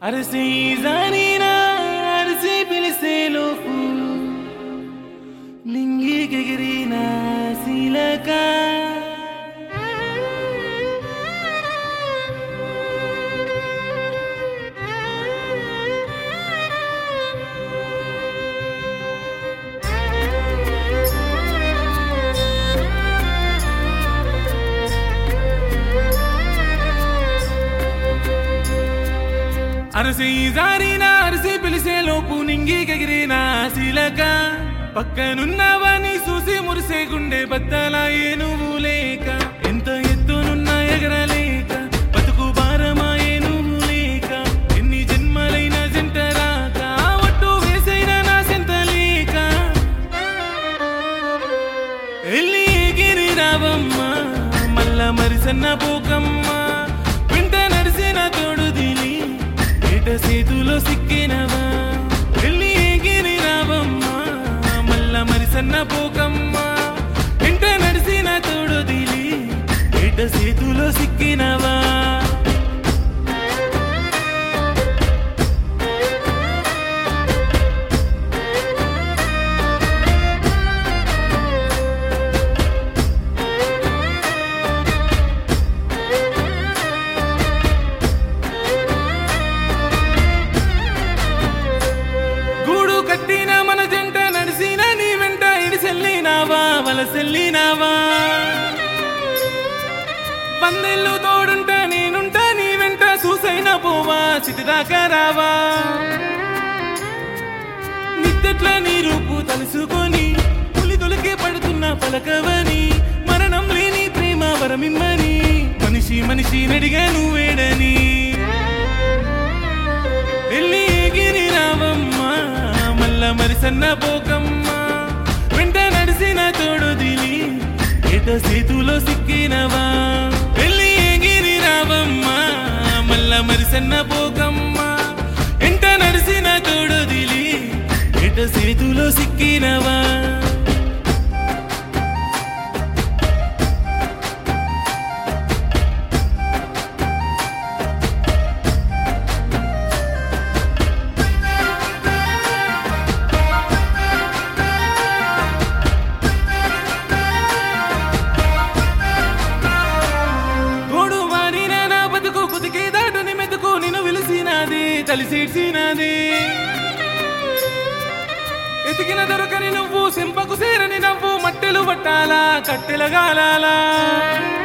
అరసి జానీనా అరసి పిలిసే లోపు నింగికెగిరిన శీలక అరసి జారిన అరసి పిలిసే లోపు నింగికెగిరిన శీలక పక్కనున్నవని చూసి మురిసే గుండె బద్దలాయే నువ్వు లేక ఎంత ఎత్తునున్న ఎగరలేక బతుకు భారమాయే నువ్వు లేక ఎన్ని జన్మలైన జంట రాక ఒట్టు వేసైన నా సెంత లేక ఎల్లి ఎగిరి రావమ్మ మల్ల మరిసన్న పోకమ్మ వెంట నడిసిన తోడు దిలి ఏట సేతులో సిక్కినవా ఎల్లి ఎగిరి రావమ్మ మల్ల మరిసన్న పోకమ్మ వెంట నడిసిన తోడు దిలి ఏట సేతులో సిక్కినవా గూడు కట్టిన మన జంట నడిసిన నీ వెంట ఇడిసెల్లినావా వలసెల్లినావా వందెల్లు తోడుంటా నేనుంటా నీ వెంట చూసైనా పోవా చిటిదాకా రావా నిద్దట్ల నీ రూపు తలుసుకొని పులి తొలికే పడుతున్న పలకవని మరణం లేని ప్రేమ వరమిమ్మని మనిషి మనిషి నడిగా నువ్వేడని వెళ్ళి ఎగిరి రావమ్మ మల్ల మరిసన్న పోకమ్మ వెంట నడిసిన తోడు దిలి ఏట సేతులో సిక్కినవా వెళ్ళి ఎగిరి రావమ్మ మల్ల మరిసన్న పోకమ్మ ఎంట నడిసిన తోడు దిలి ఏట సేతులో సిక్కినవా గోడు మారిన నా బతుకు కుదికే దాటుని మెతుకు నిన్ను విలిసినది తలిసేడ్చినది ఎతికిన దొరకని నువ్వు సింపకు సేరని నవ్వు మట్టెలు పట్టాలా కట్టెల గాలాలా